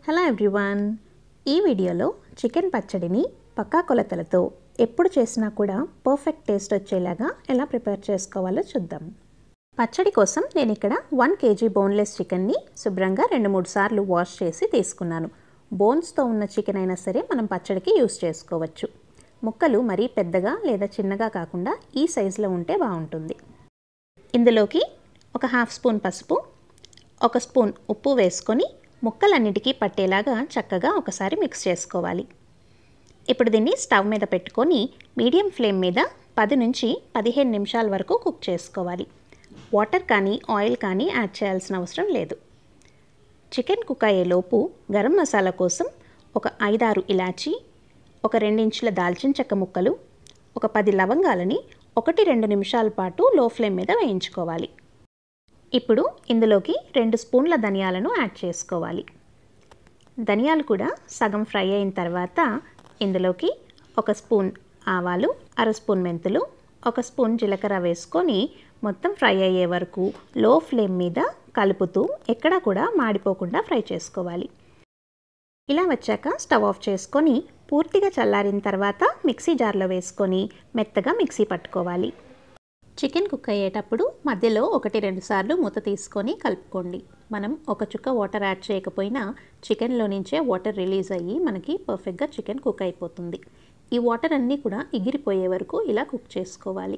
hello everyone ఈ వీడియోలో chicken పచ్చడిని పక్కా కొలతలతో ఎప్పుడు చేసినా కూడా పర్ఫెక్ట్ టేస్ట్ వచ్చేలాగా ఎలా ప్రిపేర్ చేసుకోవాలో చూద్దాం పచ్చడి కోసం నేను ఇక్కడ వన్ కేజీ బోన్లెస్ చికెన్ని శుభ్రంగా రెండు మూడు సార్లు వాష్ చేసి తీసుకున్నాను బోన్స్తో ఉన్న చికెన్ అయినా సరే మనం పచ్చడికి యూస్ చేసుకోవచ్చు ముక్కలు మరీ పెద్దగా లేదా చిన్నగా కాకుండా ఈ సైజులో ఉంటే బాగుంటుంది ఇందులోకి ఒక హాఫ్ స్పూన్ పసుపు ఒక స్పూన్ ఉప్పు వేసుకొని ముక్కలన్నిటికీ పట్టేలాగా చక్కగా ఒకసారి మిక్స్ చేసుకోవాలి ఇప్పుడు దీన్ని స్టవ్ మీద పెట్టుకొని మీడియం ఫ్లేమ్ మీద పది నుంచి పదిహేను నిమిషాల వరకు కుక్ చేసుకోవాలి వాటర్ కానీ ఆయిల్ కానీ యాడ్ చేయాల్సిన అవసరం లేదు చికెన్ కుక్ అయ్యేలోపు గరం మసాలా కోసం ఒక ఐదారు ఇలాచీ ఒక రెండించుల దాల్చిన చెక్క ముక్కలు ఒక పది లవంగాలని ఒకటి రెండు నిమిషాల పాటు లో ఫ్లేమ్ మీద వేయించుకోవాలి ఇప్పుడు ఇందులోకి రెండు స్పూన్ల ధనియాలను యాడ్ చేసుకోవాలి ధనియాలు కూడా సగం ఫ్రై అయిన తర్వాత ఇందులోకి ఒక స్పూన్ ఆవాలు అర స్పూన్ మెంతులు ఒక స్పూన్ జీలకర్ర వేసుకొని మొత్తం ఫ్రై అయ్యే వరకు లో ఫ్లేమ్ మీద కలుపుతూ ఎక్కడా కూడా మాడిపోకుండా ఫ్రై చేసుకోవాలి ఇలా వచ్చాక స్టవ్ ఆఫ్ చేసుకొని పూర్తిగా చల్లారిన తర్వాత మిక్సీ జార్లో వేసుకొని మెత్తగా మిక్సీ పట్టుకోవాలి చికెన్ కుక్ అయ్యేటప్పుడు మధ్యలో ఒకటి రెండు సార్లు మూత తీసుకొని కలుపుకోండి మనం ఒక చుక్క వాటర్ యాడ్ చేయకపోయినా చికెన్లో నుంచే వాటర్ రిలీజ్ అయ్యి మనకి పర్ఫెక్ట్గా చికెన్ కుక్ అయిపోతుంది ఈ వాటర్ అన్నీ కూడా ఎగిరిపోయే వరకు ఇలా కుక్ చేసుకోవాలి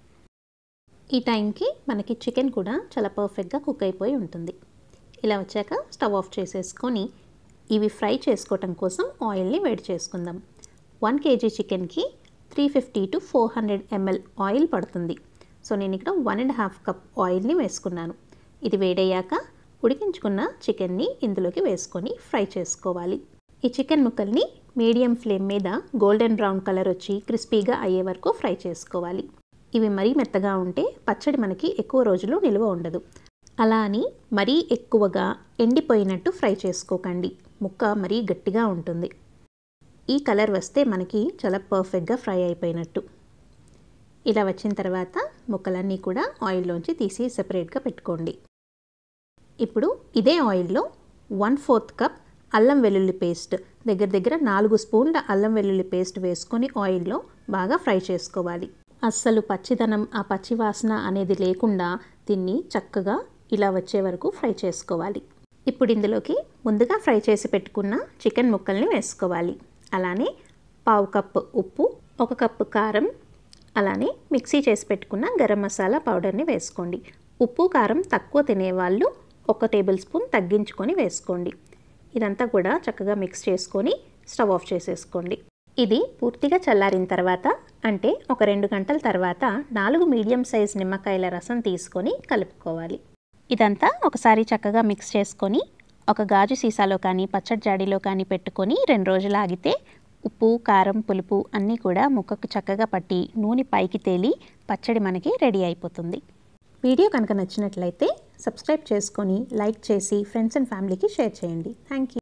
ఈ టైంకి మనకి చికెన్ కూడా చాలా పర్ఫెక్ట్గా కుక్ అయిపోయి ఉంటుంది ఇలా వచ్చాక స్టవ్ ఆఫ్ చేసేసుకొని ఇవి ఫ్రై చేసుకోవటం కోసం ఆయిల్ని వేడి చేసుకుందాం వన్ కేజీ చికెన్కి three fifty to four hundred ML oil పడుతుంది సో నేను ఇక్కడ వన్ అండ్ హాఫ్ కప్ ఆయిల్ని వేసుకున్నాను ఇది వేడయ్యాక ఉడికించుకున్న చికెన్ని ఇందులోకి వేసుకొని ఫ్రై చేసుకోవాలి ఈ చికెన్ ముక్కల్ని మీడియం ఫ్లేమ్ మీద గోల్డెన్ బ్రౌన్ కలర్ వచ్చి క్రిస్పీగా అయ్యే వరకు ఫ్రై చేసుకోవాలి ఇవి మరీ మెత్తగా ఉంటే పచ్చడి మనకి ఎక్కువ రోజులు నిల్వ ఉండదు అలా అని మరీ ఎక్కువగా ఎండిపోయినట్టు ఫ్రై చేసుకోకండి ముక్క మరీ గట్టిగా ఉంటుంది ఈ కలర్ వస్తే మనకి చాలా పర్ఫెక్ట్గా ఫ్రై అయిపోయినట్టు ఇలా వచ్చిన తర్వాత ముక్కలన్నీ కూడా ఆయిల్లోంచి తీసి సెపరేట్గా పెట్టుకోండి ఇప్పుడు ఇదే ఆయిల్లో వన్ ఫోర్త్ కప్ అల్లం వెల్లుల్లి పేస్ట్ దగ్గర దగ్గర నాలుగు స్పూన్ల అల్లం వెల్లుల్లి పేస్ట్ వేసుకొని ఆయిల్లో బాగా ఫ్రై చేసుకోవాలి అస్సలు పచ్చిదనం ఆ పచ్చి వాసన అనేది లేకుండా దీన్ని చక్కగా ఇలా వచ్చే వరకు ఫ్రై చేసుకోవాలి ఇప్పుడు ఇందులోకి ముందుగా ఫ్రై చేసి పెట్టుకున్న చికెన్ ముక్కల్ని వేసుకోవాలి అలానే పావు కప్పు ఉప్పు ఒక కప్పు కారం అలానే మిక్సీ చేసి పెట్టుకున్న గరం మసాలా పౌడర్ని వేసుకోండి ఉప్పు కారం తక్కువ తినేవాళ్ళు ఒక టేబుల్ స్పూన్ తగ్గించుకొని వేసుకోండి ఇదంతా కూడా చక్కగా మిక్స్ చేసుకొని స్టవ్ ఆఫ్ చేసేసుకోండి ఇది పూర్తిగా చల్లారిన తర్వాత అంటే ఒక రెండు గంటల తర్వాత నాలుగు మీడియం సైజ్ నిమ్మకాయల రసం తీసుకొని కలుపుకోవాలి ఇదంతా ఒకసారి చక్కగా మిక్స్ చేసుకొని ఒక గాజు సీసాలో కానీ పచ్చడి జాడీలో కానీ పెట్టుకొని రెండు రోజులు ఆగితే ఉప్పు కారం పులుపు అన్నీ కూడా ముక్కకు చక్కగా పట్టి నూనె పైకి తేలి పచ్చడి మనకి రెడీ అయిపోతుంది వీడియో కనుక నచ్చినట్లయితే సబ్స్క్రైబ్ చేసుకొని లైక్ చేసి ఫ్రెండ్స్ అండ్ ఫ్యామిలీకి షేర్ చేయండి థ్యాంక్ యూ